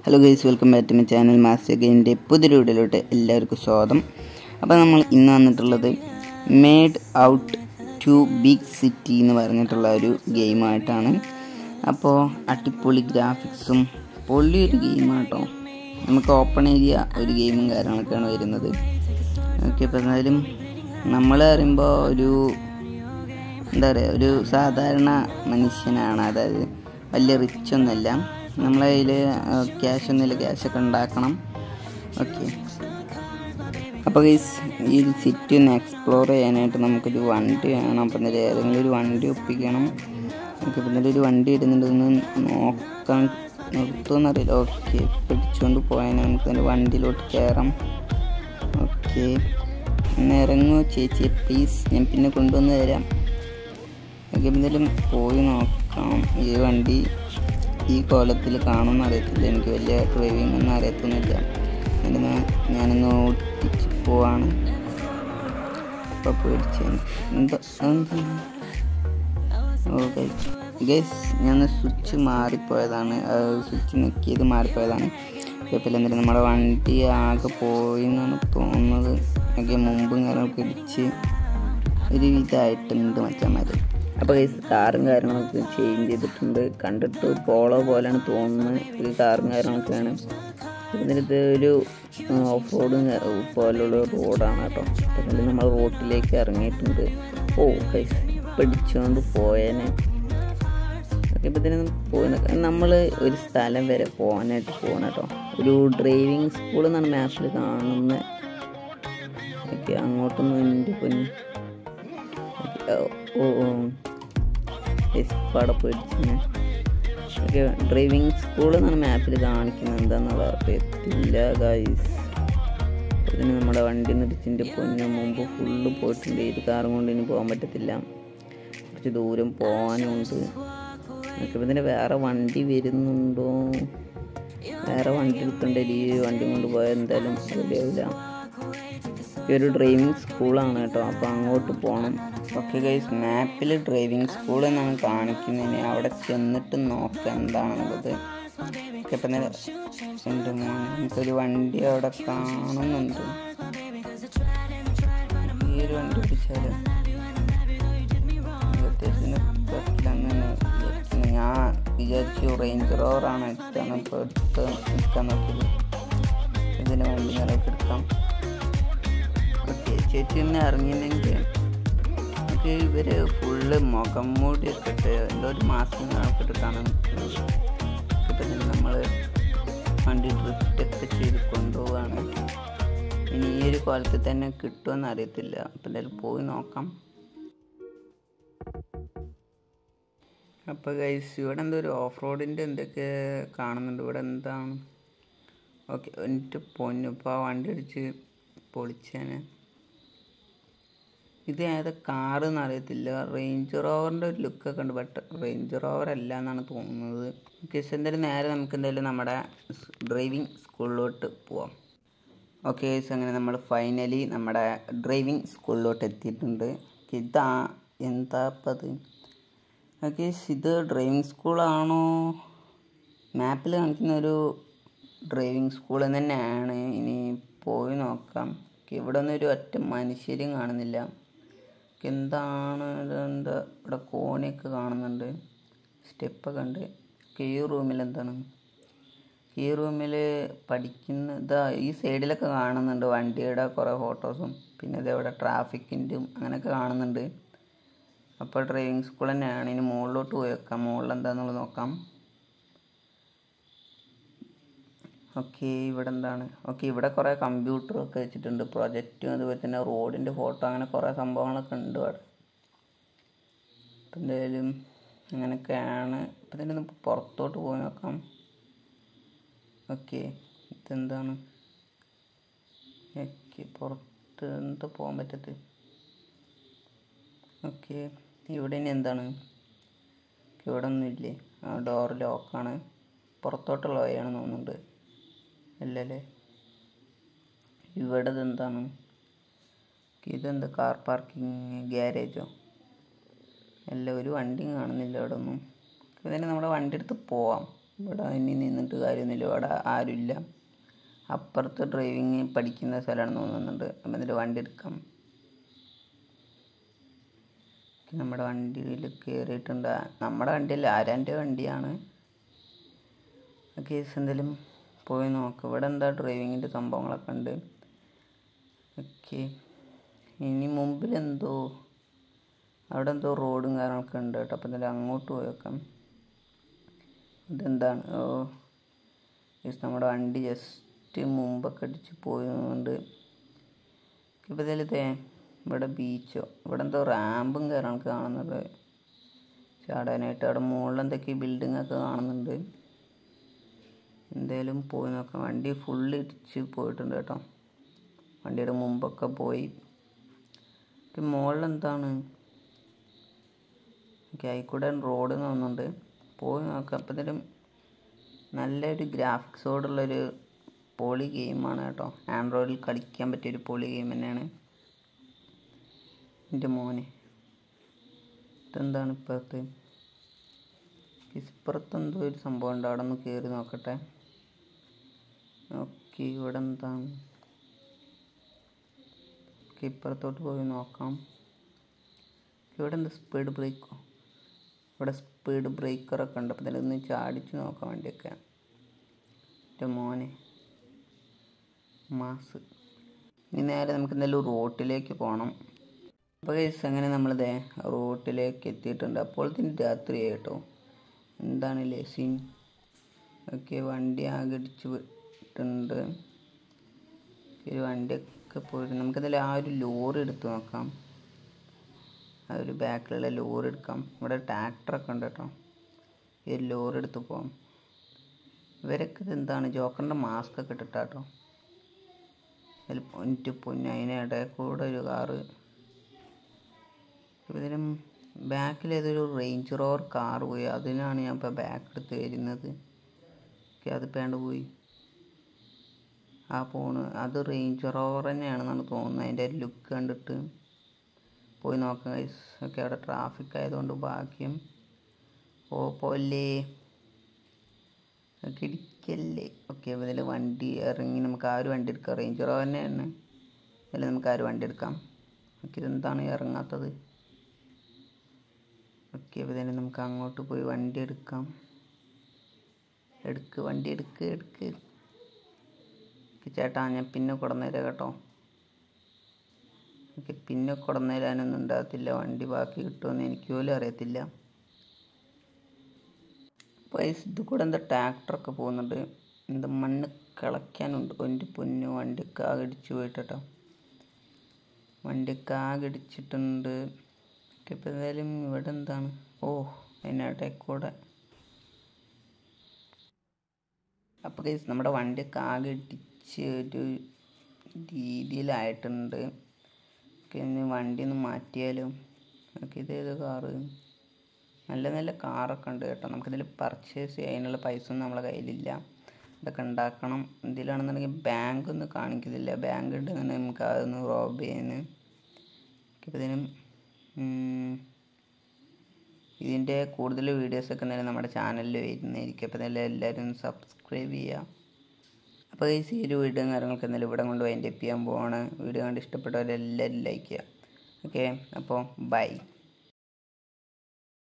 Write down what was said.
hello guys welcome back to my channel master ഗെയിമിൻ്റെ പുതിയൊരു വീഡിയോയിലോട്ട് എല്ലാവർക്കും സ്വാഗതം അപ്പോൾ നമ്മൾ ഇന്ന് വന്നിട്ടുള്ളത് made out to big city എന്ന് പറഞ്ഞിട്ടുള്ള ഒരു ഗെയിമായിട്ടാണ് അപ്പോൾ അടിപൊളി ഗ്രാഫിക്സും പൊള്ളി ഒരു ഗെയിമാട്ടോ നമുക്ക് ഓപ്പൺ ഏരിയ ഒരു ഗെയിമും കാര്യങ്ങളൊക്കെയാണ് വരുന്നത് ഓക്കെ അപ്പോൾ എന്തായാലും നമ്മൾ പറയുമ്പോൾ ഒരു എന്താ പറയുക ഒരു സാധാരണ മനുഷ്യനാണ് അതായത് വലിയ റിച്ച് ഒന്നുമല്ല നമ്മളെ കയ്യിൽ ക്യാഷ് ഒന്നുമില്ല ക്യാഷൊക്കെ ഉണ്ടാക്കണം ഓക്കെ അപ്പോൾ ഈ ഈ സിറ്റി ഒന്ന് എക്സ്പ്ലോർ ചെയ്യാനായിട്ട് നമുക്കൊരു വണ്ടി വേണം അപ്പം എന്നിട്ട് ഏതെങ്കിലും ഒരു വണ്ടി ഒപ്പിക്കണം ഓക്കെ അപ്പം എന്നിട്ട് ഒരു വണ്ടി വരുന്നുണ്ട് ഒന്ന് നോക്കാൻ നിർത്തുമെന്നറിയില്ല ഓക്കെ പിടിച്ചുകൊണ്ട് പോയാൽ നമുക്ക് അതിൻ്റെ വണ്ടിയിലോട്ട് കയറാം ഓക്കെ ഒന്ന് ഇറങ്ങുമോ ചേച്ചി പ്ലീസ് ഞാൻ പിന്നെ കൊണ്ടുവന്ന് തരാം ഓക്കെ എന്തെങ്കിലും പോയി നോക്കാം ഈ വണ്ടി ഈ കോലത്തിൽ കാണുമെന്ന് അറിയത്തില്ല എനിക്ക് വലിയ ഡ്രൈവിംഗ് ഒന്നും അറിയത്തൊന്നുമില്ല എന്നിട്ട് ഞാനൊന്ന് ഓട്ടിച്ച് പോവാണ് അപ്പോൾ പേടിച്ച് എന്താ ഓക്കെ ഗസ് ഞാൻ സ്വിച്ച് മാറിപ്പോയതാണ് സ്വിച്ച് നിൽക്കിയത് മാറിപ്പോയതാണ് കുഴപ്പമില്ല എന്നിട്ട് നമ്മുടെ വണ്ടി ആകെ പോയി എന്നാണ് തോന്നുന്നത് ഒക്കെ മുമ്പും കാര്യങ്ങളൊക്കെ ഇടിച്ച് ഒരു ഇതായിട്ടുണ്ട് മച്ചന്മാർ അപ്പോൾ ഈ കാറും കാര്യങ്ങളൊക്കെ ചേഞ്ച് ചെയ്തിട്ടുണ്ട് കണ്ടിട്ട് പോളോ പോലെയാണ് തോന്നുന്നത് ഒരു കാറും കാര്യങ്ങളൊക്കെയാണ് ഇതിനകത്ത് ഒരു ഓഫ് റോഡ് പോലുള്ള റോഡാണ് കേട്ടോ അപ്പം നമ്മൾ റോട്ടിലേക്ക് ഇറങ്ങിയിട്ടുണ്ട് ഓ കൈസ് പിടിച്ചുകൊണ്ട് പോയേനെ ഇപ്പം ഇതിന് പോയി നമ്മൾ ഒരു സ്ഥലം വരെ പോകാനായിട്ട് പോകണം കേട്ടോ ഒരു ഡ്രൈവിംഗ് സ്കൂൾ എന്നാണ് മാപ്പിൽ കാണുന്നത് ഓക്കെ അങ്ങോട്ടൊന്നും എൻ്റെ പൊന്നു ഓ ഓ എസ്പാടെ പോയിട്ട് ഓക്കെ ഡ്രൈവിംഗ് സ്കൂൾ എന്നാണ് മാപ്പിൽ കാണിക്കുന്നത് എന്താണെന്നുള്ള അറിയത്തില്ല ഗൈസ് ഇതിന് നമ്മുടെ വണ്ടി നിർത്തിൻ്റെ പൊന്നു മുമ്പ് ഫുള്ള് പോയിട്ടുണ്ട് ഇത് കാറും കൊണ്ട് ഇനി പോകാൻ പറ്റത്തില്ല കുറച്ച് ദൂരം പോകാനുണ്ട് നോക്കിയപ്പോൾ ഇതിന് വേറെ വണ്ടി വരുന്നുണ്ടോ വേറെ വണ്ടി എടുക്കണ്ടേ ഈ വണ്ടി കൊണ്ട് പോയാൽ എന്തായാലും റെഡിയാവില്ല ഒരു ഡ്രൈവിംഗ് സ്കൂളാണ് കേട്ടോ അപ്പോൾ അങ്ങോട്ട് പോകണം ഓക്കെ ഗൈസ് മാപ്പിൽ ഡ്രൈവിംഗ് സ്കൂൾ എന്നാണ് കാണിക്കുന്നതിന് അവിടെ ചെന്നിട്ട് നോക്കാം എന്താണെന്നുള്ളത് ഇപ്പം എൻ്റെ മോനെ എനിക്കൊരു വണ്ടി അവിടെ കാണുന്നുണ്ട് ഈ ഒരു വണ്ടി പിടിച്ചാലോ ഞാൻ വിചാരിച്ചു റേഞ്ച് റോവറാണ് എടുത്താണ് ഇപ്പോൾ എടുത്ത് നിൽക്കാൻ നോക്കിയത് ഇതിന് വണ്ടി നിലക്ക് എടുക്കാം ഓക്കെ ചേച്ചി ഒന്ന് ഇറങ്ങിയില്ലെങ്കിൽ നമുക്ക് ഇവര് ഫുള്ള് മുഖം മൂടി ഇട്ടിട്ട് എന്തോ ഒരു മാസം ഇട്ടിട്ടാണ് നിൽക്കുന്നത് ഇപ്പം നമ്മൾ വണ്ടി ഡ്രിഫ്റ്റ് ഒക്കെ ചെയ്ത് കൊണ്ടുപോവാണ് ഇനി ഈ ഒരു കോലത്തിൽ തന്നെ കിട്ടുമെന്ന് അറിയത്തില്ല അപ്പം എന്തായാലും പോയി നോക്കാം അപ്പോൾ ഗൈസ് ഇവിടെ എന്തോ ഒരു ഓഫ് റോഡിൻ്റെ എന്തൊക്കെ കാണുന്നുണ്ട് ഇവിടെ എന്താണ് ഓക്കെ എന്നിട്ട് പൊന്നു ഇപ്പോൾ ആ വണ്ടി അടിച്ച് പൊളിച്ചേനെ ഇത് ഏതാ കാറ് എന്നറിയത്തില്ല റേഞ്ച് റോവറിൻ്റെ ഒരു ലുക്കൊക്കെ ഉണ്ട് ബട്ട് റേഞ്ച് റോവർ അല്ല എന്നാണ് തോന്നുന്നത് ഓക്കെ എന്തായാലും നേരെ നമുക്ക് എന്തായാലും നമ്മുടെ ഡ്രൈവിംഗ് സ്കൂളിലോട്ട് പോവാം ഓക്കെ അങ്ങനെ നമ്മൾ ഫൈനലി നമ്മുടെ ഡ്രൈവിംഗ് സ്കൂളിലോട്ട് എത്തിയിട്ടുണ്ട് ഇതാ എന്താ ഇപ്പം അത് ഓക്കെ ഇത് ഡ്രൈവിംഗ് സ്കൂളാണോ മാപ്പിൽ കാണിക്കുന്ന ഒരു ഡ്രൈവിംഗ് സ്കൂൾ തന്നെയാണ് ഇനി പോയി നോക്കാം ഇവിടെ ഒന്നും ഒരു ഒറ്റ മനുഷ്യരും കാണുന്നില്ല എന്താണ് ഇതെന്താ ഇവിടെ കോണിയൊക്കെ കാണുന്നുണ്ട് സ്റ്റെപ്പൊക്കെ ഉണ്ട് ഈ റൂമിൽ എന്താണ് ഈ റൂമിൽ പഠിക്കുന്ന ഇതാ ഈ സൈഡിലൊക്കെ കാണുന്നുണ്ട് വണ്ടിയുടെ കുറേ ഫോട്ടോസും പിന്നെ ഇതവിടെ ട്രാഫിക്കിൻ്റെയും അങ്ങനെയൊക്കെ കാണുന്നുണ്ട് അപ്പോൾ ഡ്രൈവിംഗ് സ്കൂൾ തന്നെയാണ് ഇനി മുകളിലോട്ട് പോയി വെക്കാം മുകളിൽ എന്താണെന്നുള്ളത് നോക്കാം ഓക്കെ ഇവിടെ എന്താണ് ഓക്കെ ഇവിടെ കുറേ കമ്പ്യൂട്ടറൊക്കെ വെച്ചിട്ടുണ്ട് പ്രൊജക്റ്റും അതുപോലെ തന്നെ റോഡിൻ്റെ ഫോട്ടോ അങ്ങനെ കുറേ സംഭവങ്ങളൊക്കെ ഉണ്ട് ഇവിടെ അപ്പം എന്തായാലും അങ്ങനെയൊക്കെയാണ് ഇപ്പം തന്നെ നമുക്ക് പുറത്തോട്ട് പോയി നോക്കാം ഓക്കെ ഇതെന്താണ് ഓക്കെ പുറത്ത് എന്താ പോകാൻ പറ്റത്ത് ഓക്കെ ഇവിടെ ഇനി എന്താണ് ഇവിടെ ഒന്നുമില്ലേ ആ ഡോർ ലോക്കാണ് പുറത്തോട്ടുള്ള വഴിയാണ് തോന്നുന്നുണ്ട് അല്ലല്ലേ ഇവിടെ എന്താണ് ഇതെന്താ കാർ പാർക്കിംഗ് ഗ്യാരേജോ അല്ല ഒരു വണ്ടിയും കാണുന്നില്ല ഇവിടെ ഒന്നും ഇതിന് നമ്മുടെ വണ്ടി എടുത്ത് പോവാം ഇവിടെ ഇനി നിന്നിട്ട് കാര്യമൊന്നുമില്ല ഇവിടെ ആരുമില്ല അപ്പുറത്ത് ഡ്രൈവിങ് പഠിക്കുന്ന സ്ഥലമാണെന്ന് തോന്നുന്നുണ്ട് അപ്പം എന്നിട്ട് വണ്ടി എടുക്കാം നമ്മുടെ വണ്ടിയിൽ കയറിയിട്ടുണ്ട് നമ്മുടെ വണ്ടിയല്ല ആരാൻ്റെ വണ്ടിയാണ് കേസ് എന്തെങ്കിലും പോയി നോക്കാം ഇവിടെ എന്താ ഡ്രൈവിങ്ങിൻ്റെ സംഭവങ്ങളൊക്കെ ഉണ്ട് ഓക്കെ ഇനി മുമ്പിൽ എന്തോ അവിടെ എന്തോ റോഡും കാര്യങ്ങളൊക്കെ ഉണ്ട് കേട്ടോ അപ്പം എന്തായാലും അങ്ങോട്ട് പോയി വെക്കാം ഇതെന്താണ് ഓ ജസ്റ്റ് നമ്മുടെ വണ്ടി ജസ്റ്റ് മുമ്പൊക്കെ അടിച്ച് പോയതുകൊണ്ട് ഇപ്പോൾ ഇതിൽ തേ ഇവിടെ ബീച്ചോ ഇവിടെ എന്തോ റാമ്പും കാര്യങ്ങളൊക്കെ കാണുന്നുണ്ട് ചാടാനായിട്ട് അവിടെ മുകളിൽ എന്തൊക്കെ ബിൽഡിംഗ് ഒക്കെ കാണുന്നുണ്ട് എന്തായാലും പോയി നോക്കാം വണ്ടി ഫുള്ള് ഇടിച്ച് പോയിട്ടുണ്ട് കേട്ടോ വണ്ടിയുടെ മുമ്പൊക്കെ പോയി മുകളിൽ എന്താണ് ഓക്കെ ആയിക്കൂടെ റോഡ് തോന്നുന്നുണ്ട് പോയി നോക്കാം അപ്പത്തേനും നല്ലൊരു ഗ്രാഫിക്സോടുള്ളൊരു പോളി ഗെയിമാണ് കേട്ടോ ആൻഡ്രോയിഡിൽ കളിക്കാൻ പറ്റിയൊരു പോളി ഗെയിം തന്നെയാണ് എൻ്റെ മോനെ ഇതെന്താണ് ഇപ്പുറത്ത് ഇപ്പുറത്ത് എന്തോ ഒരു സംഭവം ഉണ്ട് അവിടെ ഒന്ന് കയറി നോക്കട്ടെ ഓക്കെ ഇവിടെ എന്താണ് ഓക്കെ ഇപ്പുറത്തോട്ട് പോയി നോക്കാം ഇവിടെ എന്താ സ്പീഡ് ബ്രേക്കോ ഇവിടെ സ്പീഡ് ബ്രേക്കറൊക്കെ ഉണ്ട് അപ്പം ഇതിലൊന്ന് ചാടിച്ച് നോക്കാൻ വേണ്ടിയൊക്കെ എൻ്റെ മോനെ മാസ് ഇനി നേരെ നമുക്ക് എന്തായാലും റോട്ടിലേക്ക് പോകണം അപ്പോൾ കേസ് അങ്ങനെ നമ്മളിതേ റോട്ടിലേക്ക് എത്തിയിട്ടുണ്ട് അപ്പോഴത്തേന് രാത്രി കേട്ടോ എന്താണ് ലെസിൻ ഓക്കെ വണ്ടി ആകെ ഇടിച്ച് വിട്ടുണ്ട് ഒരു വണ്ടിയൊക്കെ പോയിട്ട് നമുക്കെന്തായാലും ആ ഒരു ലോറി എടുത്ത് നോക്കാം ആ ഒരു ബാക്കിലുള്ള ലോറി എടുക്കാം ഇവിടെ ട്രാക്ടറൊക്കെ ഉണ്ട് കേട്ടോ ഈ ഒരു ലോറി എടുത്ത് പോകാം ഇവരൊക്കെ ഇത് എന്താണ് ജോക്കറിൻ്റെ മാസ്ക് ഒക്കെ ഇട്ടിട്ടാട്ടോ അതിൽ പൊന്നിട്ട് പൊന്നു അതിനിടെ കൂടെ ഒരു കാറ് ഇതിനും ബാക്കിൽ ഏതൊരു റേഞ്ച് റോവർ കാർ പോയി അതിനാണ് ഞാൻ ഇപ്പോൾ ബാക്ക് എടുത്ത് വരുന്നത് ഓക്കെ അത് പേണ്ട് പോയി ആ പോണ് അത് റേഞ്ച് റോവർ തന്നെയാണെന്നാണ് തോന്നുന്നത് അതിൻ്റെ ലുക്ക് കണ്ടിട്ട് പോയി നോക്കാം ഗൈസ് ഓക്കെ അവിടെ ട്രാഫിക് ആയതുകൊണ്ട് ഭാഗ്യം ഓ പോലെ ഓക്കെ ഇടിക്കല്ലേ ഓക്കെ അപ്പോൾ ഇതിൽ വണ്ടി ഇറങ്ങി നമുക്ക് ആ ഒരു വണ്ടി എടുക്കാം റേഞ്ച് റോവർ തന്നെയാണ് ഇതിൽ നമുക്ക് ആ ഒരു വണ്ടി എടുക്കാം ഓക്കെ ഇതെന്താണ് ഇറങ്ങാത്തത് ഓക്കെ അപ്പോൾ തന്നെ നമുക്ക് അങ്ങോട്ട് പോയി വണ്ടി എടുക്കാം എടുക്ക് വണ്ടി എടുക്ക് എടുക്ക് ചേട്ടാ ഞാൻ പിന്നെ കൊടുന്നേരാം കേട്ടോ ഓക്കെ പിന്നെ കൊടുന്നേരാനൊന്നും ഉണ്ടാകത്തില്ല വണ്ടി ബാക്കി കിട്ടുമെന്ന് എനിക്ക് പോലും അറിയത്തില്ല പൈസ ഇത് കൂടെ എന്താ ട്രാക്ടറൊക്കെ പോകുന്നുണ്ട് എന്താ മണ്ണ് കിളയ്ക്കാനുണ്ട് എൻ്റെ പൊന്നു വണ്ടിക്ക് ആകെ ഇടിച്ച് പോയിട്ടോ വണ്ടിക്ക് ആകെ ഇടിച്ചിട്ടുണ്ട് ഓക്കെ ഇപ്പോൾ എന്തായാലും ഇവിടെ എന്താണ് ഓ അതിനിടയിൽ കൂടെ അപ്പോൾ കേസ് നമ്മുടെ വണ്ടിയൊക്കെ ആകെ ഇടിച്ച് ഒരു രീതിയിലായിട്ടുണ്ട് ഓക്കെ ഇനി വണ്ടി ഒന്ന് മാറ്റിയാലും ഓക്കെ ഇതേത് കാറ് നല്ല നല്ല കാറൊക്കെ ഉണ്ട് കേട്ടോ നമുക്കിതിൽ പർച്ചേസ് ചെയ്യാനുള്ള പൈസ ഒന്നും നമ്മളെ കയ്യിലില്ല ഇതൊക്കെ ഉണ്ടാക്കണം എന്തിലാണെന്നുണ്ടെങ്കിൽ ബാങ്ക് ഒന്നും കാണിക്കുന്നില്ല ബാങ്ക് ഉണ്ടെങ്കിൽ നമുക്ക് അതൊന്ന് റോബ് ചെയ്യാൻ ഇപ്പോൾ ഇതിനും ഇതിൻ്റെ കൂടുതൽ വീഡിയോസൊക്കെ എന്തായാലും നമ്മുടെ ചാനലിൽ വരുന്നതായിരിക്കും അപ്പോൾ എന്തായാലും എല്ലാവരും സബ്സ്ക്രൈബ് ചെയ്യുക അപ്പോൾ ഈ ഈ ഒരു വീഡിയോ കാര്യങ്ങളൊക്കെ എന്തായാലും ഇവിടെ കൊണ്ട് വൈൻഡപ്പ് ചെയ്യാൻ പോവാണ് വീഡിയോ കണ്ട് ഇഷ്ടപ്പെട്ടവരെല്ലാവരും ലൈക്ക് ചെയ്യുക ഓക്കെ അപ്പോൾ ബൈ